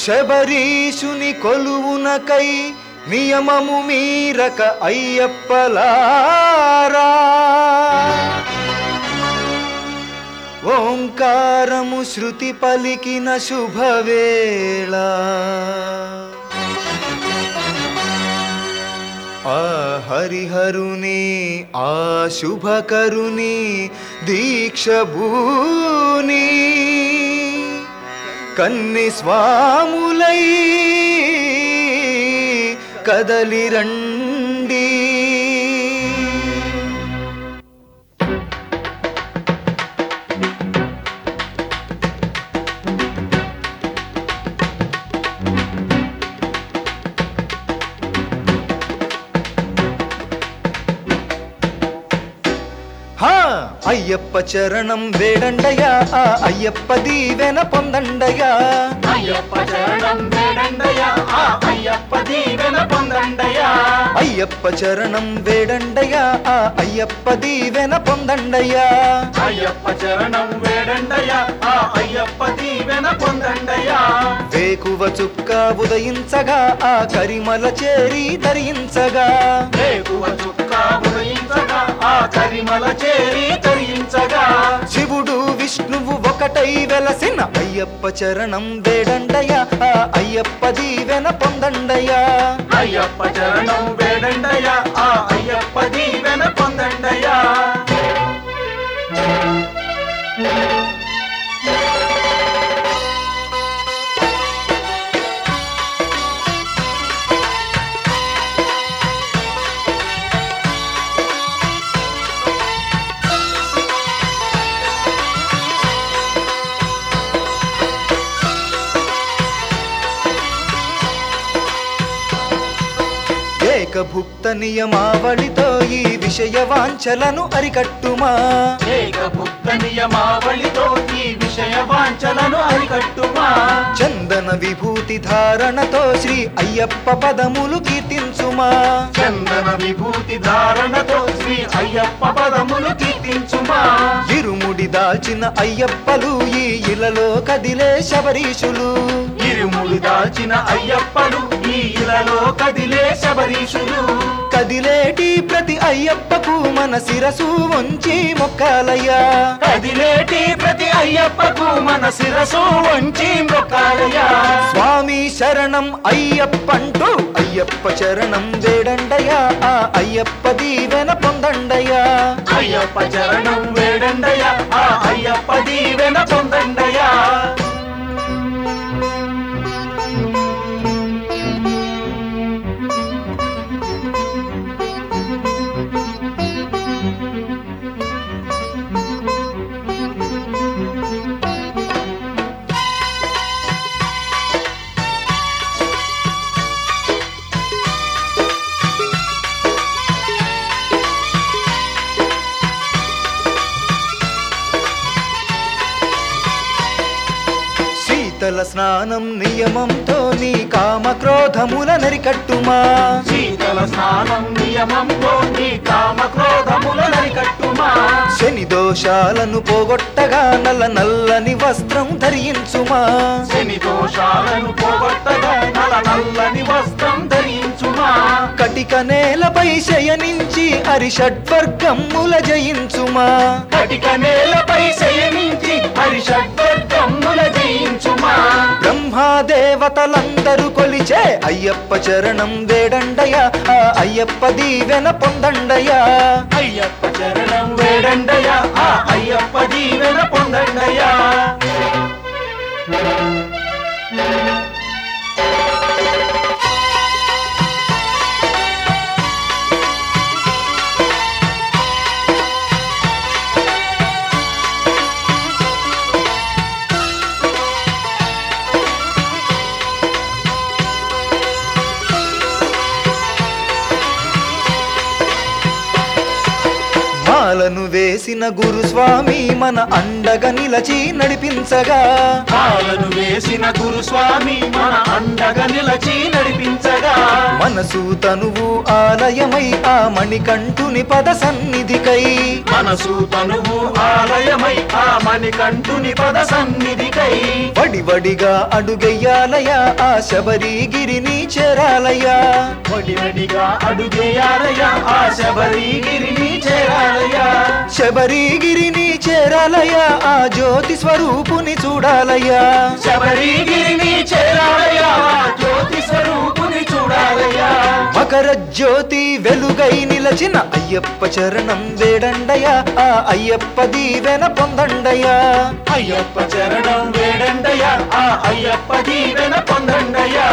శబరీషుని కొలువునకై నియమము మీరక అయ్యప్పలారా ఓంకారము శృతి పలికిన శుభవేళ ఆ హరిహరుని ఆ శుభకరుని దీక్ష భూని కన్ని స్వాములై కదలి రండి హా అయ్యప్ప చరణం వేడండయా ఆ అయ్యప్ప దీవెన పొందండయా అయ్యప్ప చరణం వేడండయా ఆ అయ్యప్ప దీవెన పొందండయా అయ్యప్ప చరణం వేడండయా ఆ అయ్యప్ప దీవెన పొందండయా అయ్యప్ప చరణం వేడండయా ఆ అయ్యప్ప దీవెన పొందండయా వేకువ చుక్క ఉదయించగా ఆ కరిమల చేరి ధరించగా వేగువ చుక్క ఉదయించగా ఆ కరిమల చేరి తరించగా శివుడు విష్ణువు ఒకటై వెలసిన అయ్యప్ప చరణం వేడండయా ఆ అయ్యప్ప దీవెన పొందండయా అయ్యప్ప చరణం వేడండయా ఆ అయ్యప్ప దీవెన పొందండయా ఏకభుక్త నియమావళితో ఈ విషయ వాంఛలను అరికట్టుమా ఏకభుక్త నియమావళితో ఈ విషయ వాంఛలను అరికట్టుమా చందన విభూతి ధారణతో శ్రీ అయ్యప్ప పదములు కీర్తించుమా చందన విభూతి ధారణతో శ్రీ అయ్యప్ప పదములు కీర్తించుమా ఇరుముడి దాల్చిన అయ్యప్పలు ఈ ఇలలో కదిలే శబరీషులు ఇరుముడు దాల్చిన అయ్యప్పలు ఈ ఇలలో కదిలే శబరీషులు కదిలేటి ప్రతి అయ్యప్పకు మన శిరసు వంచి మొక్కాలయ్యా కదిలేటి ప్రతి అయ్యప్పకు మన శిరసు వంచి మొక్కాలయ్యా స్వామి శరణం అయ్యప్పంటూ అయ్యప్ప చరణం వేడండయా ఆ అయ్యప్ప దీవెన పొందండయా అయ్యప్ప చరణం వేడండయా ఆ అయ్యప్ప దీవెన పొందండయా శీతల స్నానం నియమంతో నీ కామ క్రోధముల నరికట్టుమా శీతల స్నానం నియమంతో నీ కామ క్రోధముల నరికట్టుమా శని దోషాలను పోగొట్టగా నల్ల నల్లని వస్త్రం ధరించుమా శని దోషాలను పోగొట్టగా నల నల్లని వస్త్రం ధరించుమా కటిక నేలపై శయనించి అరిషడ్వర్గమ్ముల జయించుమా కటిక నేలపై శయనించి హరిషడ్వర్గమ్ముల జయించుమా బ్రహ్మాదేవతలందరూ కొలిచే అయ్యప్ప చరణం వేడండయా ఆ అయ్యప్ప దీవెన పొందండయా అయ్యప్ప చరణం వేడండయా ఆ అయ్యప్ప దీవెన పొందండయా మాలను వేసిన గురుస్వామి మన అండగా నిలచి నడిపించగా పాలను వేసిన గురుస్వామి మన అండగా నిలచి నడిపించగా మనసు తనువు ఆలయమై ఆ మణికంఠుని పద సన్నిధికై మనసు తనువు ఆలయమై ఆ మణికంఠుని పద సన్నిధికై వడివడిగా అడుగెయ్యాలయా ఆ శబరిగిరిని చేరాలయా వడివడిగా అడుగేయాలయ్యా ఆ శబరిగిరిని చేరాలయ్యా శబరిగిరిని చేరాలయా ఆ జ్యోతి స్వరూపుని చూడాలయా శబరిగిరిని చేరాలయ్యా ఆ జ్యోతి స్వరూపుని చూడాలయ్యా మకర జ్యోతి వెలుగై నిలచిన అయ్యప్ప చరణం వేడండయా ఆ అయ్యప్ప దీవెన పొందండయా అయ్యప్ప చరణం వేడండయ్యా ఆ అయ్యప్ప దీవెన పొందండయ్యా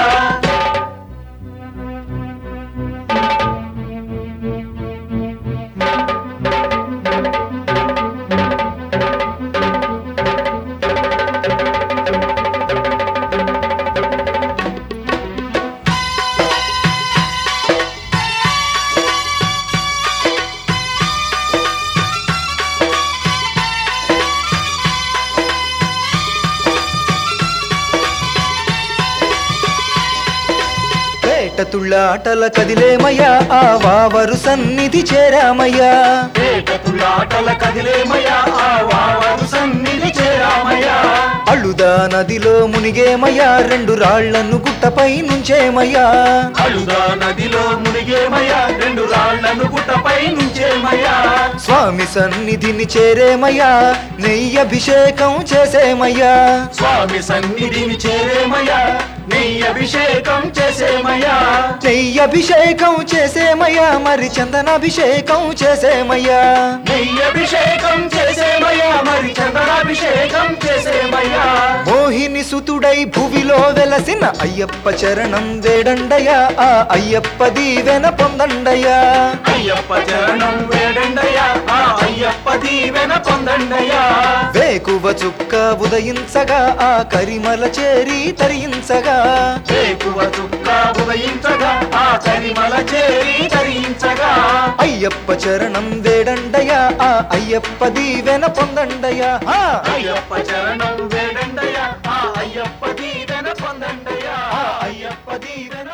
పేట తుళ్ళాటల కదిలేమయ్యా ఆ వావరు సన్నిధి చేరామయ్యా పేటతులాటల కదిలేమయ్యా ఆ వావరు సన్నిధి చేరామయ్యా అళుదా నదిలో మునిగేమయ్యా రెండు రాళ్లను గుట్టపై నుంచేమయ్యా అలుగా నదిలో మునిగేమయ్యా రెండు రాళ్లను గుట్టపై నుంచేమయ్యా స్వామి సన్నిధిని చేరేమయ్యా నెయ్యి అభిషేకం చేసేమయ్యా స్వామి సన్నిధిని చేరేమయ్యా నెయ్యి అభిషేకం చేసేమయ్యా నెయ్యి అభిషేకం చేసేమయ్యా మరి చందనాభిషేకం చేసేమయ్యా నెయ్యి అభిషేకం చేసేమయ్యా మరి చంద్రాభిషేకం చేసేమయ్యా మోహిని సుతుడై భువిలో వెలసిన అయ్యప్ప చరణం వేడండయా ఆ అయ్యప్ప దీవెన పొందండయా అయ్యప్ప చరణం వేడండయ్యా ఆ అయ్యప్ప దీవెన పొందండయ్యా వేకువ చుక్క ఉదయించగా ఆ కరిమల చేరి తరించగా వేకువ చుక్క ఉదయించగా ఆ కరిమల చేరి తరించగా అయ్యప్ప చరణం వేడండయా ఆ అయ్యప్ప దీవెన పొందండయా ఆ! అయ్యప్ప చరణం వేడండయ్యా ఆ అయ్యప్ప దీవెన పొందండయ్యా ఆ అయ్యప్ప దీవెన